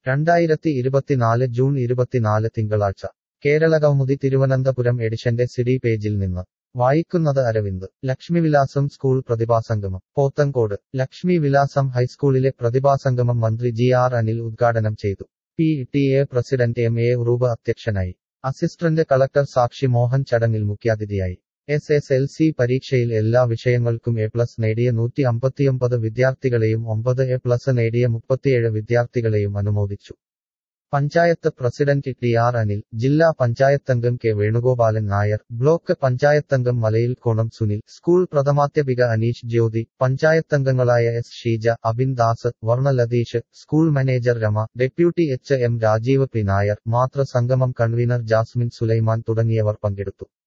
രണ്ടായിരത്തി ഇരുപത്തിനാല് ജൂൺ ഇരുപത്തിനാല് തിങ്കളാഴ്ച കേരളകൗമുദി തിരുവനന്തപുരം എഡിഷന്റെ സിഡി പേജിൽ നിന്ന് വായിക്കുന്നത് അരവിന്ദ് ലക്ഷ്മിവിലാസം സ്കൂൾ പ്രതിഭാസംഗമം പോത്തങ്കോട് ലക്ഷ്മി വിലാസം ഹൈസ്കൂളിലെ പ്രതിഭാസംഗമം മന്ത്രി ജി ആർ അനിൽ ഉദ്ഘാടനം ചെയ്തു P T A president M A Uroob അധ്യക്ഷനായി അസിസ്റ്റന്റ് കളക്ടർ സാക്ഷി മോഹൻ ചടങ്ങിൽ മുഖ്യാതിഥിയായി എസ് എസ് എൽ സി പരീക്ഷയിൽ എല്ലാ വിഷയങ്ങൾക്കും എ പ്ലസ് നേടിയ നൂറ്റി അമ്പത്തിയൊമ്പത് വിദ്യാർത്ഥികളെയും ഒമ്പത് എ പ്ലസ് നേടിയ മുപ്പത്തിയേഴ് വിദ്യാർത്ഥികളെയും അനുമോദിച്ചു panchayat president T R Anil ജില്ലാ പഞ്ചായത്തംഗം കെ വേണുഗോപാലൻ നായർ ബ്ലോക്ക് പഞ്ചായത്തംഗം മലയിൽ കോണം സുനിൽ സ്കൂൾ പ്രഥമാധ്യാപിക അനീഷ് ജ്യോതി പഞ്ചായത്തംഗങ്ങളായ S Sheeja Abin Das Varna Latheesh school manager Rama deputy H M Rajeev P Nair മാതൃസംഗമം കൺവീനർ ജാസ്മിൻ സുലൈമാൻ തുടങ്ങിയവർ പങ്കെടുത്തു